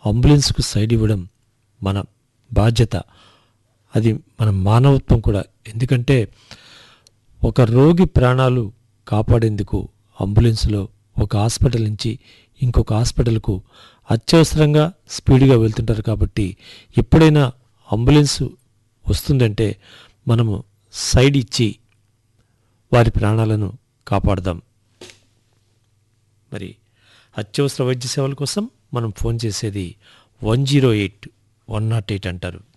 అంబులెన్స్కు side ఇవ్వడం మన బాధ్యత అది మన మానవత్వం కూడా ఎందుకంటే ఒక రోగి ప్రాణాలు కాపాడేందుకు అంబులెన్స్లో ఒక హాస్పిటల్ నుంచి ఇంకొక హాస్పిటల్కు అత్యవసరంగా స్పీడ్గా వెళ్తుంటారు కాబట్టి ఎప్పుడైనా అంబులెన్స్ వస్తుందంటే మనము సైడ్ ఇచ్చి వారి ప్రాణాలను కాపాడదాం మరి అత్యవసర వైద్య సేవల కోసం మనం ఫోన్ చేసేది one zero eight one nought eight అంటారు